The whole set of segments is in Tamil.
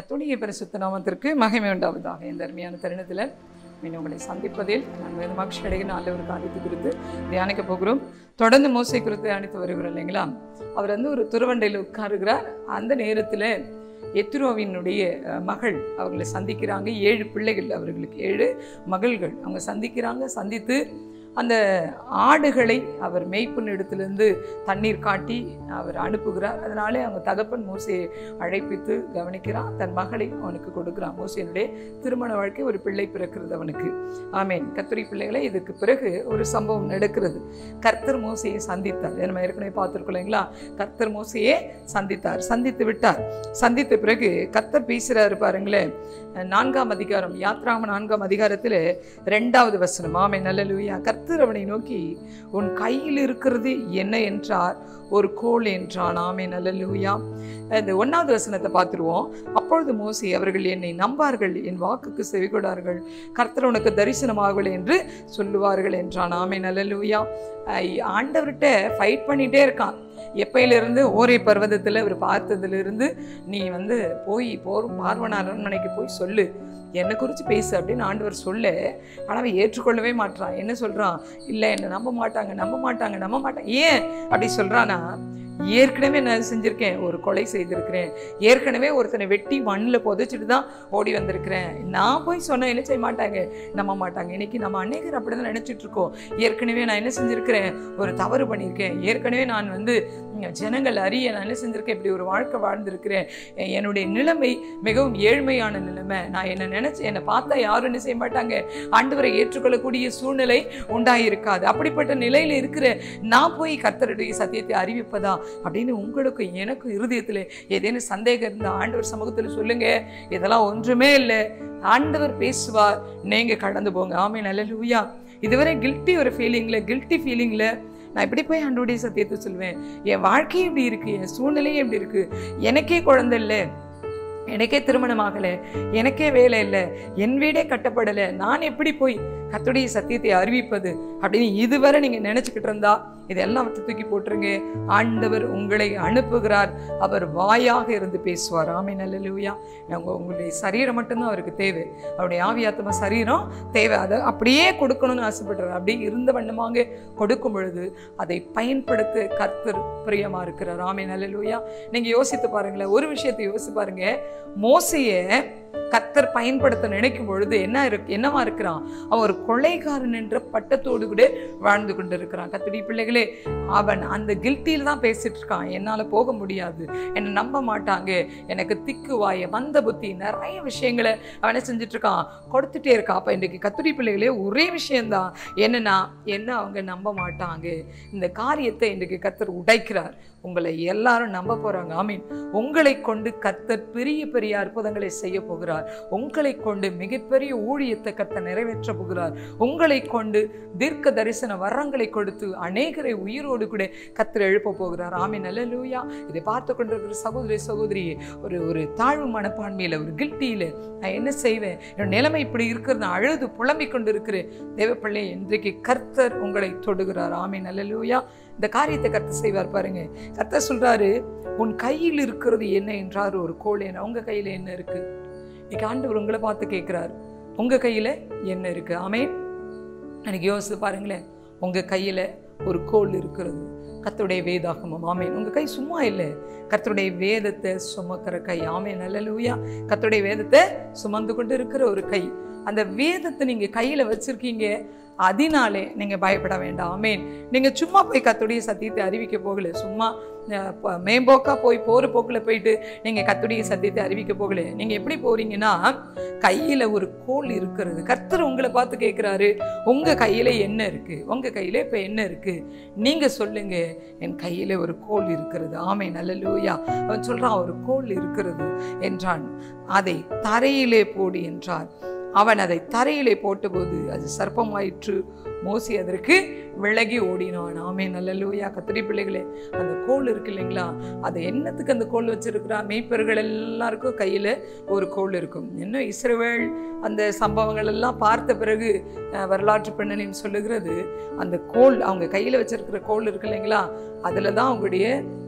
கர்த்தருடைய பரிசுத்த நாமத்திற்கு மகிமை உண்டாவதாக இந்த அருமையான தருணத்தில் மீண்டும் உங்களை சந்திப்பதில் நான் வேறு மகிழ்ச்சி அடைகிற நல்ல ஒரு காரியத்தை குறித்து தியானிக்க போகிறோம் தொடர்ந்து மோசை குறித்து தியானித்து வருகிறோம் இல்லைங்களா அவர் வந்து ஒரு துறவண்டையில் உட்காருகிறார் அந்த நேரத்தில் எத்ரோவினுடைய அஹ், மகள் அவர்களை சந்திக்கிறாங்க ஏழு பிள்ளைகள் அவர்களுக்கு ஏழு மகள்கள் அவங்க சந்திக்கிறாங்க சந்தித்து அந்த ஆடுகளை அவர் மேய்ப்பின் இடத்திலிருந்து தண்ணீர் காட்டி அவர் அனுப்புகிறார் அதனாலே அவங்க தகப்பன் மோசையை அழைப்பித்து கவனிக்கிறான் தன் மகளை அவனுக்கு கொடுக்கிறான் மோசையினுடைய திருமண வாழ்க்கை ஒரு பிள்ளை பிறக்கிறது அவனுக்கு ஆமேன் கத்துரி பிள்ளைகளை இதுக்கு பிறகு ஒரு சம்பவம் நடக்கிறது கர்த்தர் மோசையை சந்தித்தார் இதை நம்ம ஏற்கனவே பார்த்துருக்கோம் இல்லைங்களா கர்த்தர் மோசையே சந்தித்தார் சந்தித்து விட்டார் சந்தித்த பிறகு கர்த்தர் பேசுகிறாரு பாருங்களேன் நான்காம் அதிகாரம் யாத்ராம நான்காம் அதிகாரத்தில் ரெண்டாவது வசனம் ஆமே நல்லலுயா கர்த்தர் அவனை நோக்கி உன் கையில் இருக்கிறது என்ன என்றார் ஒரு கோல் என்றான் ஆமே நல்லலுயா இந்த ஒன்றாவது வசனத்தை பார்த்துருவோம் அப்பொழுது மோசி அவர்கள் என்னை நம்பார்கள் என் வாக்குக்கு செவிகொடார்கள் கர்த்தர் உனக்கு தரிசனமாகவில்லை என்று சொல்லுவார்கள் என்றான் ஆமே நல்லலுயா ஆண்டவர்கிட்ட ஃபைட் பண்ணிகிட்டே இருக்கான் எப்பையிலிருந்து ஓரை பர்வதத்தில் அவர் பார்த்ததுலேருந்து நீ வந்து போய் போர் பார்வன அரண்மனைக்கு போய் சொல்லு என்னை குறித்து பேசு அப்படின்னு ஆண்டவர் சொல்ல ஆனால் அவன் ஏற்றுக்கொள்ளவே மாட்றான் என்ன சொல்கிறான் இல்லை என்னை நம்ப மாட்டாங்க நம்ப மாட்டாங்க நம்ப மாட்டாங்க ஏன் அப்படி சொல்கிறானா ஏற்கனவே நான் செஞ்சுருக்கேன் ஒரு கொலை செய்திருக்கிறேன் ஏற்கனவே ஒருத்தனை வெட்டி மண்ணில் புதைச்சிட்டு தான் ஓடி வந்திருக்கிறேன் நான் போய் சொன்ன என்ன செய்ய மாட்டாங்க நம்ப மாட்டாங்க இன்னைக்கு நம்ம அநேகர் அப்படி தான் நினச்சிட்டு இருக்கோம் ஏற்கனவே நான் என்ன செஞ்சுருக்கிறேன் ஒரு தவறு பண்ணியிருக்கேன் ஏற்கனவே நான் வந்து ம், ஜனங்கள் அறிய நான் என்ன செஞ்சுருக்கேன் இப்படி ஒரு வாழ்க்கை வாழ்ந்திருக்கிறேன் எ- என்னுடைய நிலைமை மிகவும் ஏழ்மையான நிலைமை நான் என்ன நினச்சி என்னை பார்த்தா யாரும் என்ன செய்ய மாட்டாங்க ஆண்டவரை ஏற்றுக்கொள்ளக்கூடிய சூழ்நிலை உண்டாயிருக்காது அப்படிப்பட்ட நிலையில் இருக்கிற நான் போய் கர்த்தருடைய சத்தியத்தை அறிவிப்பதா அப்படின்னு உங்களுக்கு எனக்கும் இருதயத்தில் ஏதேனும் சந்தேகம் இருந்தால் ஆண்டவர் சமூகத்தில் சொல்லுங்க இதெல்லாம் ஒன்றுமே இல்லை ஆண்டவர் பேசுவார் நீங்க கடந்து போங்க ஆமே நல்ல இதுவரை கில்ட்டி ஒரு ஃபீலிங்கில் கில்ட்டி ஃபீலிங்கில் நான் இப்படி போய் ஆண்டோடைய சத்தியத்தை சொல்லுவேன் என் வாழ்க்கையும் இப்படி இருக்கு என் சூழ்நிலையும் இப்படி இருக்கு எனக்கே குழந்தை இல்லை எனக்கே திருமணம் ஆகலை எனக்கே வேலை இல்லை என் வீடே கட்டப்படலை நான் எப்படி போய் கத்துடைய சத்தியத்தை அறிவிப்பது அப்படின்னு இதுவரை நீங்கள் நினச்சிக்கிட்டு இருந்தா இதெல்லாம் அவற்றை தூக்கி போட்டுருங்க ஆண்டவர் உங்களை அனுப்புகிறார் அவர் வாயாக இருந்து பேசுவார் ஆமே நல்லலூயா உங்க உங்களுடைய சரீரம் மட்டும்தான் அவருக்கு தேவை அவருடைய ஆவியாத்ம சரீரம் தேவை அதை அப்படியே கொடுக்கணும்னு ஆசைப்படுறார் அப்படியே இருந்த வண்ணமாக கொடுக்கும் பொழுது அதை பயன்படுத்த கர்த்தர் பிரியமா இருக்கிறார் ஆமே நல்லலூயா நீங்க யோசித்து பாருங்களேன் ஒரு விஷயத்தை யோசித்து பாருங்க மோசையை கர்த்தர் பயன்படுத்த நினைக்கும் பொழுது என்ன இருக்கு என்னவா இருக்கிறான் அவன் ஒரு கொலைகாரன் என்ற பட்டத்தோடு கூட வாழ்ந்து கொண்டு இருக்கிறான் கத்தடி பிள்ளைகளே அவன் அந்த கில்ட்டியில் தான் பேசிட்டு இருக்கான் என்னால் போக முடியாது என்னை நம்ப மாட்டாங்க எனக்கு திக்குவாய மந்த புத்தி நிறைய விஷயங்களை அவன் என்ன செஞ்சுட்டு இருக்கான் கொடுத்துட்டே இருக்கான் அப்போ இன்றைக்கு கத்துடி பிள்ளைகளே ஒரே விஷயம்தான் என்னன்னா என்ன அவங்க நம்ப மாட்டாங்க இந்த காரியத்தை இன்றைக்கு கத்தர் உடைக்கிறார் உங்களை எல்லாரும் நம்ப போறாங்க ஆமீன் உங்களை கொண்டு கர்த்தர் பெரிய பெரிய அற்புதங்களை செய்ய போகிறார் உங்களை கொண்டு மிகப்பெரிய ஊழியத்தை கர்த்தர் நிறைவேற்ற போகிறார் உங்களை கொண்டு தீர்க்க தரிசன வரங்களை கொடுத்து அநேகரை உயிரோடு கூட கர்த்தர் எழுப்ப போகிறார் ஆமீன் அல்லேலூயா இதை பார்த்து கொண்டிருக்கிற சகோதரி சகோதரி ஒரு ஒரு தாழ்வு மனப்பான்மையில் ஒரு கில்ட்டியில் நான் என்ன செய்வேன் என் நிலைமை இப்படி இருக்கிறது நான் அழுது புலம்பிக் கொண்டு இருக்கிறேன் தேவப்பிள்ளை இன்றைக்கு கர்த்தர் உங்களை தொடுகிறார் ஆமீன் அல்லேலூயா இந்த காரியத்தை கர்த்தர் செய்வார் பாருங்க கர்த்தர் சொல்றாரு உன் கையில் இருக்கிறது என்ன என்றார் ஒரு கோல் என்ன உங்க கையில என்ன இருக்கு இன்னைக்கு ஆண்டவர் உங்களை பார்த்து கேட்கிறார் உங்க கையில என்ன இருக்கு ஆமென் எனக்கு யோசித்து பாருங்களேன் உங்க கையில ஒரு கோல் இருக்கிறது கர்த்தருடைய வேதாகமம் ஆமேன் உங்க கை சும்மா இல்லை கர்த்தருடைய வேதத்தை சுமக்கிற கை ஆமேன் நல்லலூயா கர்த்தருடைய வேதத்தை சுமந்து கொண்டு இருக்கிற ஒரு கை அந்த வேதத்தை நீங்க கையில வச்சிருக்கீங்க அதனாலே நீங்க பயப்பட வேண்டாம் ஆமேன் நீங்க சும்மா போய் கத்துடைய சத்தியத்தை அறிவிக்க போகல சும்மா அஹ், ப- மேம்போக்கா போய் போற போக்குல போயிட்டு நீங்க கத்துடைய சத்தியத்தை அறிவிக்க போகல நீங்க எப்படி போறீங்கன்னா கையில ஒரு கோல் இருக்கிறது கர்த்தர் உங்களை பார்த்து கேட்கிறாரு உங்க கையில என்ன இருக்கு உங்க கையில இப்ப என்ன இருக்கு நீங்க சொல்லுங்க என் கையில ஒரு கோல் இருக்கிறது ஆமை நல்லலூயா அவன் சொல்றான் ஒரு கோல் இருக்கிறது என்றான் அதை தரையிலே போடு என்றார் அவன் அதை தரையிலே போட்டபோது அது சர்ப்பமாயிற்று மோசி அதற்கு விலகி ஓடினான் ஆமே நல்லலூயா கத்திரி பிள்ளைகளே அந்த கோல் இருக்கு இல்லைங்களா அதை என்னத்துக்கு அந்த கோல் வச்சிருக்கிறா மேய்ப்பர்கள் எல்லாருக்கும் கையில் ஒரு கோல் இருக்கும் இன்னும் இஸ்ரவேல் அந்த சம்பவங்கள் எல்லாம் பார்த்த பிறகு அஹ், வரலாற்று பின்னணின்னு சொல்லுகிறது அந்த கோல் அவங்க கையில் வச்சிருக்கிற கோல் இருக்கு இல்லைங்களா அதில் தான் அவங்களுடைய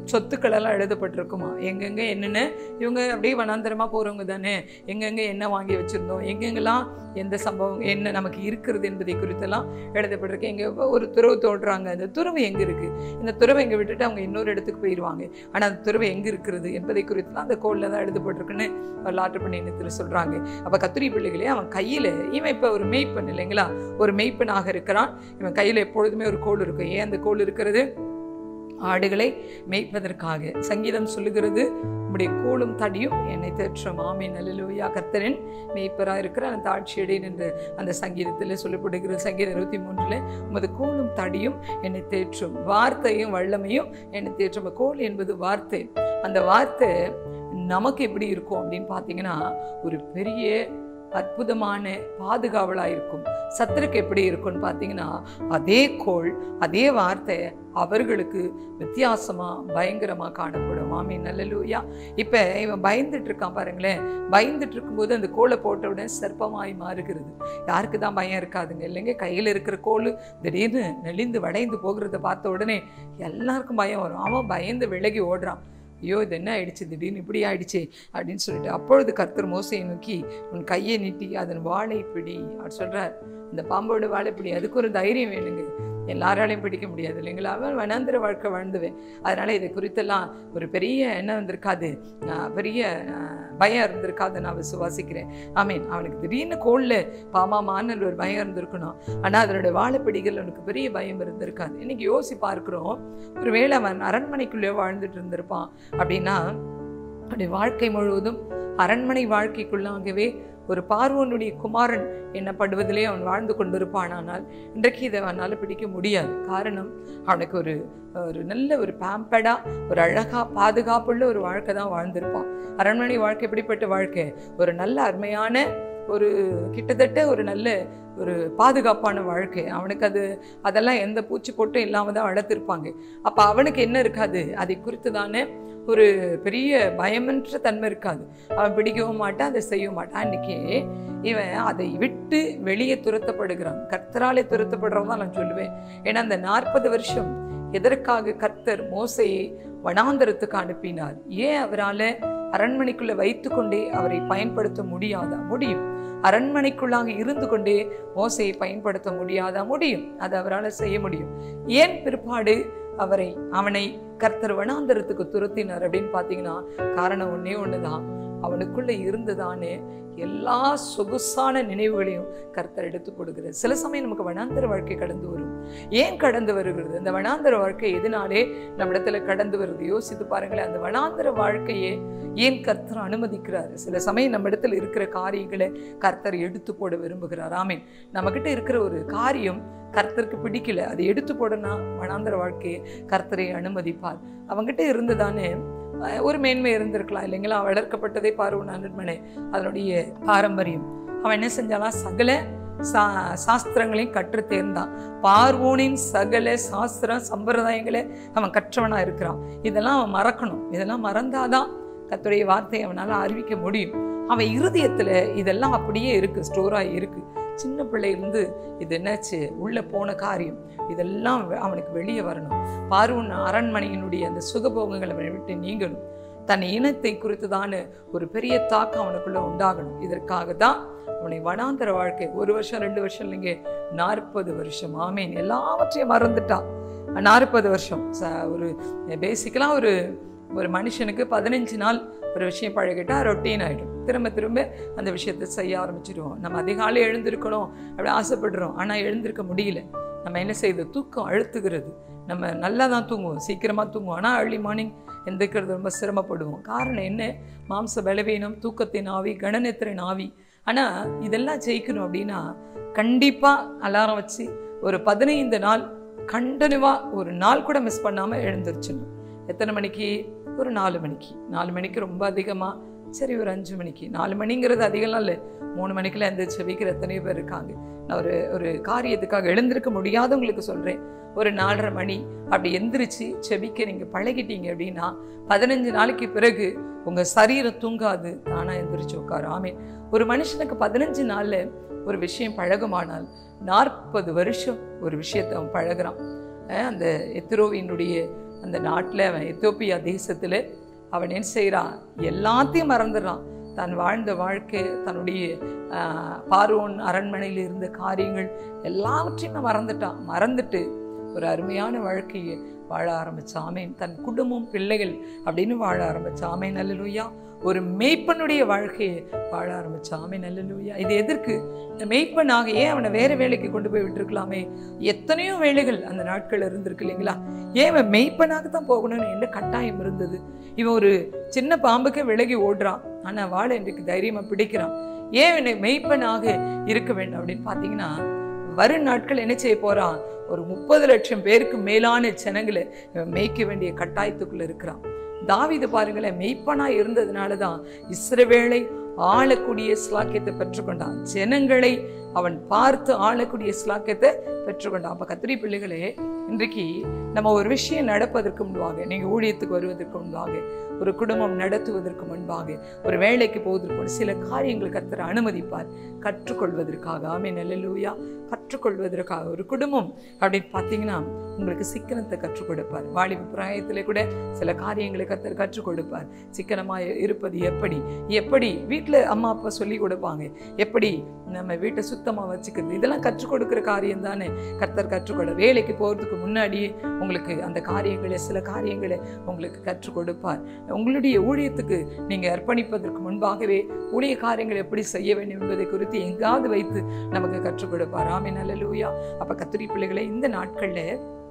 சொத்துக்கள் எல்லாம் எழுதப்பட்டிருக்குமா எங்கெங்க என்னென்ன இவங்க அப்படியே வனாந்தரமா போறவங்க தானே எங்கெங்க என்ன வாங்கி வச்சிருந்தோம் எங்கெங்கெல்லாம் எந்த சம்பவம் என்ன நமக்கு இருக்கிறது என்பதை குறித்தெல்லாம் எழுதப்பட்டிருக்கு எங்க ஒரு துறவு தோடுறாங்க அந்த துறவு எங்க இருக்கு இந்த துறவை எங்க விட்டுட்டு அவங்க இன்னொரு இடத்துக்கு போயிடுவாங்க ஆனா அந்த துறவு எங்க இருக்கிறது என்பதை குறித்துலாம் அந்த கோல்ல தான் எழுதப்பட்டிருக்குன்னு வரலாற்று பண்ணினத்தில் சொல்றாங்க அப்ப கத்திரி பிள்ளைகளே அவன் கையில இவன் இப்ப ஒரு மெய்ப்பெண் இல்லைங்களா ஒரு மெய்ப்பெண்ணாக இருக்கிறான் இவன் கையில எப்பொழுதுமே ஒரு கோல் இருக்கும் ஏன் அந்த கோல் இருக்கிறது ஆடுகளை மேய்ப்பதற்காக சங்கீதம் சொல்லுகிறது உம்முடைய கோலும் தடியும் என்னை தேற்றும் ஆமீன் அல்லேலூயா கர்த்தரின் மேய்ப்பரா இருக்கிற அந்த தாட்சியடையின் என்று அந்த சங்கீதத்தில் சொல்லப்படுகிறது சங்கீதம் இருபத்தி மூன்றுல உமது கோலும் தடியும் என்னை தேற்றும் வார்த்தையும் வல்லமையும் என்னை தேற்றும் கோல் என்பது வார்த்தை அந்த வார்த்தை நமக்கு எப்படி இருக்கும் அப்படின்னு பார்த்தீங்கன்னா ஒரு பெரிய அற்புதமான பாதுகாவலாக இருக்கும் சத்துருக்கு எப்படி இருக்கும்னு பார்த்தீங்கன்னா அதே கோள் அதே வார்த்தை அவர்களுக்கு வித்தியாசமா பயங்கரமா காணப்படும் ஆமீ நல்லலூயா இப்ப இவன் பயந்துட்டு இருக்கான் பாருங்களேன் பயந்துட்டு இருக்கும்போது அந்த கோலை போட்ட உடனே சர்ப்பமாய் மாறுகிறது யாருக்கு தான் பயம் இருக்காதுங்க இல்லைங்க கையில் இருக்கிற கோல் திடீர்னு நெளிந்து வடைந்து போகிறத பார்த்த உடனே எல்லாருக்கும் பயம் வரும் அவன் பயந்து விலகி ஓடுறான் ஐயோ இது என்ன ஆயிடுச்சு திடீர்னு இப்படி ஆயிடுச்சே அப்படின்னு சொல்லிட்டு அப்பொழுது கர்த்தர் மோசையை நோக்கி உன் கையை நீட்டி அதன் வாழை பிடி அவர் சொல்றார் இந்த பாம்போட வாழை பிடி அதுக்கு ஒரு தைரியம் வேணுங்க எல்லாராலையும் பிடிக்க முடியாது இல்லைங்களா அவன் வனாந்திர வாழ்க்கை வாழ்ந்துவேன் அதனால இதை குறித்தெல்லாம் ஒரு பெரிய என்ன வந்திருக்காது ஆஹ் பெரிய ஆஹ் பயம் இருந்திருக்காது நான் விசுவாசிக்கிறேன் ஆமீன் அவனுக்கு திடீர்னு கோல்ல பாமா மானல் ஒரு பயம் இருந்திருக்கணும் ஆனால் அதனுடைய வாழைப்பிடிகள் அவனுக்கு பெரிய பயம் இருந்திருக்காது இன்னைக்கு யோசி பார்க்கிறோம் ஒருவேளை அவன் அரண்மனைக்குள்ளே வாழ்ந்துட்டு இருந்திருப்பான் அப்படின்னா அவனுடைய வாழ்க்கை முழுவதும் அரண்மனை வாழ்க்கைக்குள்ளாகவே ஒரு பார்வோனுடைய குமாரன் என்னப்படுவதிலே அவன் வாழ்ந்து கொண்டிருப்பானானால் இன்றைக்கு இதை அவனால் பிடிக்க முடியாது காரணம் அவனுக்கு ஒரு ஒரு நல்ல ஒரு பேம்படா ஒரு அழகா பாதுகாப்புள்ள ஒரு வாழ்க்கை தான் வாழ்ந்திருப்பான் அரண்மனை வாழ்க்கை எப்படிப்பட்ட வாழ்க்கை ஒரு நல்ல அருமையான ஒரு கிட்டத்தட்ட ஒரு நல்ல ஒரு பாதுகாப்பான வாழ்க்கை அவனுக்கு அது அதெல்லாம் எந்த பூச்சி போட்டும் இல்லாமல் தான் வளர்த்துருப்பாங்க அப்போ அவனுக்கு என்ன இருக்காது அதை குறித்து தானே ஒரு பெரிய பயமற்ற தன்மை இருக்காது அவன் பிடிக்கவும் மாட்டான் அதை செய்யவும் மாட்டான் அன்னைக்கு இவன் அதை விட்டு வெளியே துரத்தப்படுகிறான் கர்த்தராலே துரத்தப்படுறவன் தான் நான் சொல்லுவேன் ஏன்னா அந்த நாற்பது வருஷம் எதற்காக கர்த்தர் மோசையை வனாந்தரத்துக்கு அனுப்பினார் ஏன் அவரால் அரண்மனைக்குள்ள வைத்துக்கொண்டே அவரை பயன்படுத்த முடியாதா முடியும் அரண்மனைக்குள்ளாக இருந்து கொண்டே மோசையை பயன்படுத்த முடியாதா முடியும் அது அவரால் செய்ய முடியும் ஏன் பிற்பாடு அவரை அவனை கர்த்தர் வனாந்தரத்துக்கு துரத்தினார் அப்படின்னு பார்த்தீங்கன்னா காரணம் ஒண்ணே ஒண்ணுதான் அவனுக்குள்ள இருந்ததானே எல்லா சொகுசான நினைவுகளையும் கர்த்தர் எடுத்து கொடுக்கிறது சில சமயம் நமக்கு வனாந்தர வாழ்க்கை கடந்து வரும் ஏன் கடந்து வருகிறது அந்த வனாந்தர வாழ்க்கை எதனாலே நம்மிடத்துல கடந்து வருது யோசித்து பாருங்களேன் அந்த வனாந்தர வாழ்க்கையே ஏன் கர்த்தர் அனுமதிக்கிறார் சில சமயம் நம்ம இடத்துல இருக்கிற காரியங்களை கர்த்தர் எடுத்து போட விரும்புகிறார் ஆமீன் நம்மக்கிட்ட இருக்கிற ஒரு காரியம் கர்த்தருக்கு பிடிக்கல அதை எடுத்து போடனா வனாந்தர வாழ்க்கையை கர்த்தரை அனுமதிப்பார் அவங்ககிட்ட இருந்ததானே அஹ், ஒரு மேன்மை இருந்திருக்கலாம் இல்லைங்களா வளர்க்கப்பட்டதே பார்வன் அனுமனை அதனுடைய பாரம்பரியம் அவன் என்ன செஞ்சாலாம் சகல சா சாஸ்திரங்களையும் கற்று தேர்ந்தான் பார்வோனின் சகல சாஸ்திரம் சம்பிரதாயங்களை அவன் கற்றவனா இருக்கிறான் இதெல்லாம் அவன் மறக்கணும் இதெல்லாம் மறந்தாதான் கர்த்தருடைய வார்த்தையை அவனால் அறிவிக்க முடியும் அவன் இருதயத்துல இதெல்லாம் அப்படியே இருக்கு ஸ்டோராக இருக்கு சின்ன பிள்ளையிலேருந்து இது என்னாச்சு உள்ள போன காரியம் இதெல்லாம் வெ- அவனுக்கு வெளியே வரணும் பார்வன் அரண்மனையினுடைய அந்த சுகபோகங்களை அவனை விட்டு நீங்கணும் தன் இனத்தை குறித்துதான ஒரு பெரிய தாக்கம் அவனுக்குள்ள உண்டாகணும் இதற்காக தான் அவனை வனாந்தர வாழ்க்கை ஒரு வருஷம் ரெண்டு வருஷம் இல்லைங்க நாற்பது வருஷம் ஆமீன் எல்லாவற்றையும் மறந்துட்டான் நாற்பது வருஷம் ச- ஒரு பேசிக்கலாக ஒரு ஒரு மனுஷனுக்கு பதினஞ்சு நாள் ஒரு விஷயம் பழகிட்டா ரொட்டீன் ஆகிடும் திரும்ப திரும்ப அந்த விஷயத்தை செய்ய ஆரம்பிச்சிடுவோம் நம்ம அதிகாலை எழுந்திருக்கணும் அப்படி ஆசைப்படுறோம் ஆனால் எழுந்திருக்க முடியல நம்ம என்ன செய்யுது தூக்கம் அழுத்துகிறது நம்ம நல்லா தான் தூங்குவோம் சீக்கிரமாக தூங்குவோம் ஆனால் அர்லி மார்னிங் எந்திரிக்கிறது ரொம்ப சிரமப்படுவோம் காரணம் என்ன மாம்ச பலவீனம் தூக்கத்தின் ஆவி கணநேத்திரன் ஆவி ஆனால் இதெல்லாம் ஜெயிக்கணும் அப்படின்னா கண்டிப்பாக அலாரம் வச்சு ஒரு பதினைந்து நாள் கண்டினியூவாக ஒரு நாள் கூட மிஸ் பண்ணாமல் எழுந்திரிச்சிடணும் எத்தனை மணிக்கு ஒரு நாலு மணிக்கு நாலு மணிக்கு ரொம்ப அதிகமாக சரி ஒரு அஞ்சு மணிக்கு நாலு மணிங்கிறது அதிகம்லாம் இல்லை மூணு மணிக்கெல்லாம் எந்திரிச்சு வைக்கிற எத்தனையோ பேர் இருக்காங்க நான் ஒரு ஒரு காரியத்துக்காக எழுந்திருக்க முடியாதவங்களுக்கு சொல்கிறேன் ஒரு நாலரை மணி அப்படி எந்திரிச்சு செபிக்க நீங்கள் பழகிட்டீங்க அப்படின்னா பதினஞ்சு நாளைக்கு பிறகு உங்கள் சரீரம் தூங்காது தானாக எந்திரிச்சு உட்காரு ஆமே ஒரு மனுஷனுக்கு பதினஞ்சு நாளில் ஒரு விஷயம் பழகுமானால் நாற்பது வருஷம் ஒரு விஷயத்தை அவன் பழகுறான் அஹ் அந்த எத்திரோவினுடைய அந்த நாட்டில் அவன் எத்தோப்பியா தேசத்தில் அவன் என்ன செய்கிறான் எல்லாத்தையும் மறந்துடுறான் தான் வாழ்ந்த வாழ்க்கை தன்னுடைய ஆஹ், பார்வோன் அரண்மனையில் இருந்த காரியங்கள் எல்லாவற்றையும் மறந்துட்டான் மறந்துட்டு ஒரு அருமையான வாழ்க்கையை வாழ ஆரம்பிச்சான் ஆமேன் தன் குடும்பம் பிள்ளைகள் அப்படின்னு வாழ ஆரம்பிச்சான் ஆமேன் நல்லலுயா ஒரு மெய்ப்பனுடைய வாழ்க்கையை வாழ ஆரம்பிச்சான் ஆமேன் நல்லலுயா இது எதற்கு இந்த மெய்ப்பனாக ஏன் அவனை வேற வேலைக்கு கொண்டு போய் விட்டுருக்கலாமே எத்தனையோ வேலைகள் அந்த நாட்கள் இருந்திருக்கு இல்லைங்களா ஏன் அவன் மெய்ப்பனாக தான் போகணும்னு என்ன கட்டாயம் இருந்தது இவன் ஒரு சின்ன பாம்புக்கு விலகி ஓடுறான் ஆனா வாழை இன்றைக்கு தைரியமா பிடிக்கிறான் ஏன் என்னை மெய்ப்பனாக இருக்க வேண்டும் அப்படின்னு பார்த்தீங்கன்னா வரும் நாட்கள் என்ன செய்ய போறான் ஒரு முப்பது லட்சம் பேருக்கு மேலான ஜனங்களை இவன் மேய்க்க வேண்டிய கட்டாயத்துக்குள்ள இருக்கிறான் தாவீது பாருங்களேன் மெய்ப்பனா இருந்ததுனால தான் இஸ்ரவேலை ஆளக்கூடிய ஸ்லாக்கியத்தை பெற்றுக்கொண்டான் ஜனங்களை அவன் பார்த்து ஆளக்கூடிய ஸ்லாக்கியத்தை பெற்றுக்கொண்டான் அப்ப கத்திரி பிள்ளைகளே இன்றைக்கு நம்ம ஒரு விஷயம் நடப்பதற்கு முன்பாக நீங்க ஊழியத்துக்கு வருவதற்கு முன்பாக ஒரு குடும்பம் நடத்துவதற்கு முன்பாக ஒரு வேலைக்கு போவதற்கு முன் சில காரியங்கள் கர்த்தர் அனுமதிப்பார் கற்றுக்கொள்வதற்காக ஆமே நல்லலூயா கற்றுக்கொள்வதற்காக ஒரு குடும்பம் அப்படின்னு பார்த்தீங்கன்னா உங்களுக்கு சிக்கனத்தை கற்றுக் கொடுப்பார் வாலிப பிராயத்தில் கூட சில காரியங்களை கர்த்தர் கற்றுக் கொடுப்பார் சிக்கனமாக இருப்பது எப்படி எப்படி வீட்டில் அம்மா அப்பா சொல்லி கொடுப்பாங்க எப்படி நம்ம வீட்டை சுத்தமாக வச்சுக்கிறது இதெல்லாம் கற்றுக் கொடுக்குற காரியம் தானே கர்த்தர் கற்றுக்கொள்ள வேலைக்கு போகிறதுக்கு முன்னாடியே உங்களுக்கு அந்த காரியங்களை சில காரியங்களை உங்களுக்கு கற்றுக் கொடுப்பார் உங்களுடைய ஊழியத்துக்கு நீங்கள் அர்ப்பணிப்பதற்கு முன்பாகவே ஊழிய காரியங்கள் எப்படி செய்ய வேண்டும் என்பதை குறித்து எங்காவது வைத்து நமக்கு கற்றுக் கொடுப்பார் ஆமே நல்லலூயா அப்போ கத்திரி பிள்ளைகளை இந்த நாட்களில்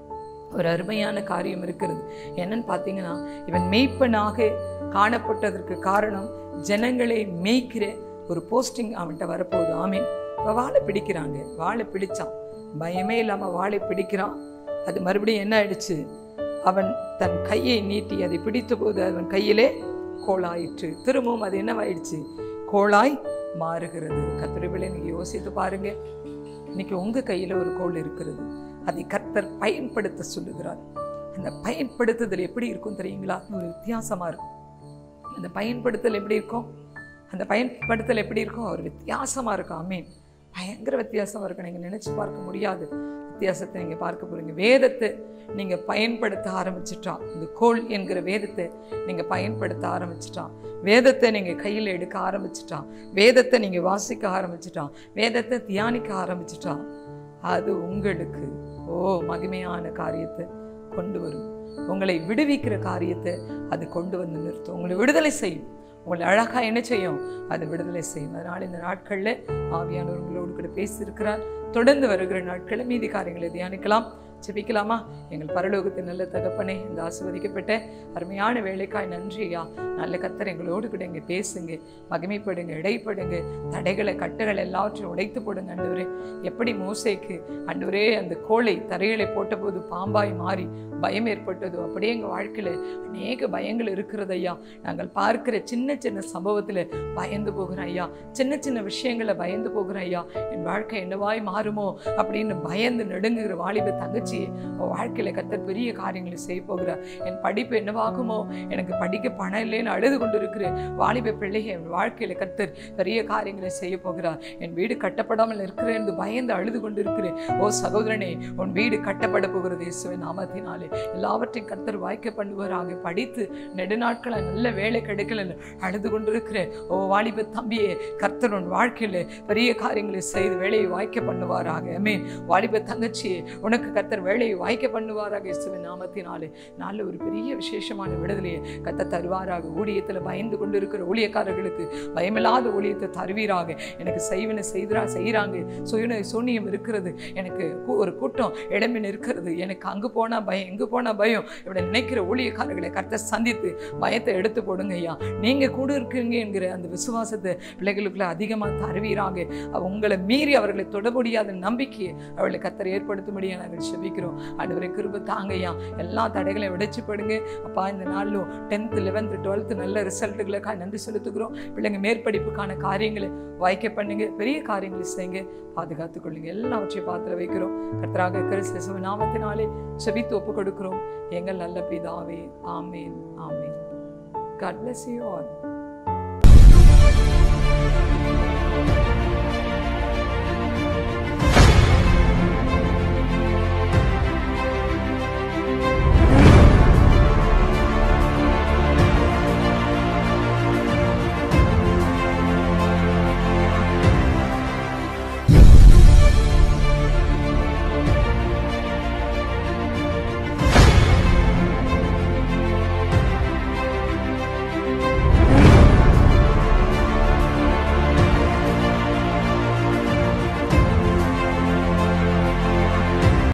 ஒரு அருமையான காரியம் இருக்கிறது என்னன்னு பார்த்தீங்கன்னா இவன் மெய்ப்பனாக காணப்பட்டதற்கு காரணம் ஜனங்களை மேய்க்கிற ஒரு போஸ்டிங் அவன்கிட்ட வரப்போகுது ஆமீன் இப்போ வாழை பிடிக்கிறாங்க வாழை பிடிச்சான் பயமே இல்லாமல் வாழை பிடிக்கிறான் அது மறுபடியும் என்ன ஆயிடுச்சு அவன் தன் கையை நீட்டி அதை பிடித்த போது அவன் கையிலே கோளாயிற்று திரும்பவும் அது என்னவாயிடுச்சு கோளாய் மாறுகிறது கத்திரிபிள்ளை இன்னைக்கு யோசித்து பாருங்க இன்னைக்கு உங்க கையில ஒரு கோல் இருக்கிறது அதை கர்த்தர் பயன்படுத்த சொல்லுகிறார் அந்த பயன்படுத்துதல் எப்படி இருக்கும் தெரியுங்களா ஒரு வித்தியாசமா இருக்கும் அந்த பயன்படுத்தல் எப்படி இருக்கும் அந்த பயன்படுத்தல் எப்படி இருக்கும் ஒரு வித்தியாசமா இருக்கும் ஆமீன் பயங்கர வித்தியாசமா இருக்கும் நீங்க நினைச்சு பார்க்க முடியாது வித்தியாசத்தை நீங்க பார்க்க போறீங்க வேதத்தை நீங்க பயன்படுத்த ஆரம்பிச்சிட்டா இந்த கோல் என்கிற வேதத்தை நீங்க பயன்படுத்த ஆரம்பிச்சிட்டா வேதத்தை நீங்க கையில் எடுக்க ஆரம்பிச்சிட்டா வேதத்தை நீங்க வாசிக்க ஆரம்பிச்சிட்டா வேதத்தை தியானிக்க ஆரம்பிச்சிட்டா அது உங்களுக்கு ஓ மகிமையான காரியத்தை கொண்டு வரும் உங்களை விடுவிக்கிற காரியத்தை அது கொண்டு வந்து நிறுத்தும் உங்களை விடுதலை செய்யும் உங்களை அழகா என்ன செய்யும் அது விடுதலை செய்யும் அதனால் இந்த நாட்களில் ஆவியானவர் உங்களோடு கூட பேசியிருக்கிறார் தொடர்ந்து வருகிற நாட்களில் மீதி காரியங்களை தியானிக்கலாம் ஜெபிக்கலாமா எங்கள் பரலோகத்தின் நல்ல தகப்பனே இந்த ஆசிர்வதிக்கப்பட்ட அருமையான வேலைக்காய் நன்றி ஐயா நல்ல கத்தர் எங்களோடு கூட இங்கே பேசுங்க மகிமைப்படுங்க இடைப்படுங்க தடைகளை கட்டுகள் எல்லாவற்றையும் உடைத்து போடுங்க ஆண்டவரே எப்படி மோசைக்கு ஆண்டவரே அந்த கோலை தரையிலே போட்டபோது பாம்பாய் மாறி பயம் ஏற்பட்டதோ அப்படியே எங்கள் வாழ்க்கையில் அநேக பயங்கள் இருக்கிறது ஐயா நாங்கள் பார்க்கிற சின்ன சின்ன சம்பவத்தில் பயந்து போகிறோம் ஐயா சின்ன சின்ன விஷயங்களை பயந்து போகிறோம் ஐயா என் வாழ்க்கை என்னவாய் மாறுமோ அப்படின்னு பயந்து நடுங்குகிற வாலிப தங்கச்சி உன் வாழ்க்கையில் கத்தர் பெரிய காரியங்களை செய்ய போகிறார் என் படிப்பு என்னவாகுமோ எனக்கு படிக்க பணம் இல்லைன்னு அழுது கொண்டு இருக்கிற வாலிப பிள்ளையை என் வாழ்க்கையில் கத்தர் பெரிய காரியங்களை செய்ய போகிறார் என் வீடு கட்டப்படாமல் இருக்கிறேன் என்று பயந்து அழுது கொண்டு இருக்கிறேன் ஓ சகோதரனே உன் வீடு கட்டப்பட போகிறது இயேசுவின் நாமத்தினாலே எல்லாவற்றையும் கத்தர் வாய்க்க பண்ணுவாராக படித்து நெடுநாட்களாக நல்ல வேலை கிடைக்கல அழுது கொண்டிருக்கிறேன் ஓ வாலிப தம்பியே கர்த்தர் உன் வாழ்க்கையில் பெரிய காரியங்களை செய்து வேலையை வாய்க்க பண்ணுவாராக அமே வாலிப தங்கச்சியே உனக்கு கர்த்தர் வேலையை வாய்க்க பண்ணுவாராக இயேசுவின் நாமத்தினாலே நல்ல ஒரு பெரிய விசேஷமான விடுதலையை கத்த தருவாராக ஊழியத்தில் பயந்து கொண்டு இருக்கிற ஊழியக்காரர்களுக்கு பயமில்லாத ஊழியத்தை தருவீராக எனக்கு செய்வன செய்தா செய்கிறாங்க சுயன சூனியம் இருக்கிறது எனக்கு கூ- ஒரு கூட்டம் இடமின் இருக்கிறது எனக்கு அங்கே போனால் பயம் இங்கே போனால் பயம் இப்படி நினைக்கிற ஊழியக்காரர்களை கர்த்தர் சந்தித்து பயத்தை எடுத்து போடுங்க ஐயா நீங்கள் கூட இருக்கீங்க என்கிற அந்த விசுவாசத்தை பிள்ளைகளுக்குள்ள அதிகமாக தருவீராக அவ உங்களை மீறி அவர்களை தொட முடியாத நம்பிக்கையை அவர்களை கத்தர் ஏற்படுத்தும்படியா நாங்கள் செபிக்கிறோம் ஆண்டவரை கிருப தாங்கய்யா எல்லா தடைகளையும் விடைச்சு படுங்க அப்பா இந்த நாளிலும் டென்த்து லெவன்த்து டுவெல்த்து நல்ல ரிசல்ட்டுகளுக்காக நன்றி செலுத்துகிறோம் பிள்ளைங்க மேற்படிப்புக்கான காரியங்களை வாய்க்க பண்ணுங்க பெரிய காரியங்களை செய்யுங்க பாதுகாத்துக் கொள்ளுங்க எல்லாவற்றையும் பாத்திர வைக்கிறோம் கர்த்தராக கிறிஸ்து நாமத்தினாலே செபித்து ஒப்பு கொடுக்கிறோம் எங்கள் நல்ல பிதாவே ஆமேன் ஆமேன் God bless you all.